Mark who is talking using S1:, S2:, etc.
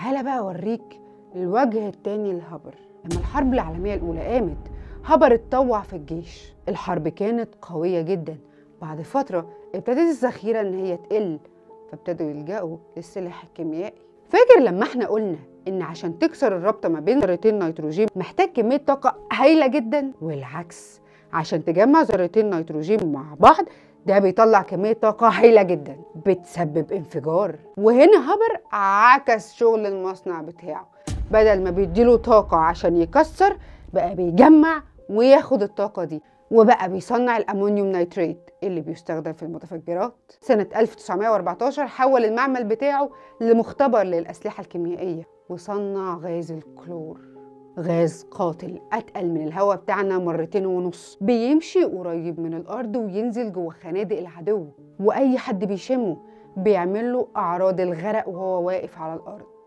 S1: تعالى بقى اوريك الوجه التاني لهبر لما الحرب العالمية الأولى قامت هبر اتطوع في الجيش الحرب كانت قوية جدا بعد فترة ابتدت الذخيرة إن هي تقل فابتدوا يلجأوا للسلاح الكيميائي فاكر لما احنا قلنا إن عشان تكسر الرابطة ما بين ذرتين نيتروجين محتاج كمية طاقة هايلة جدا والعكس عشان تجمع ذرتين نيتروجين مع بعض ده بيطلع كمية طاقة هايلة جدا بتسبب انفجار وهنا هبر عكس شغل المصنع بتاعه بدل ما بيديله طاقة عشان يكسر بقى بيجمع وياخد الطاقة دي وبقى بيصنع الأمونيوم نيتريت اللي بيستخدم في المتفجرات سنة 1914 حول المعمل بتاعه لمختبر للأسلحة الكيميائية وصنع غاز الكلور غاز قاتل أتقل من الهواء بتاعنا مرتين ونص بيمشي قريب من الأرض وينزل جوه خنادق العدو وأي حد بيشمه بيعمل له أعراض الغرق وهو واقف على الأرض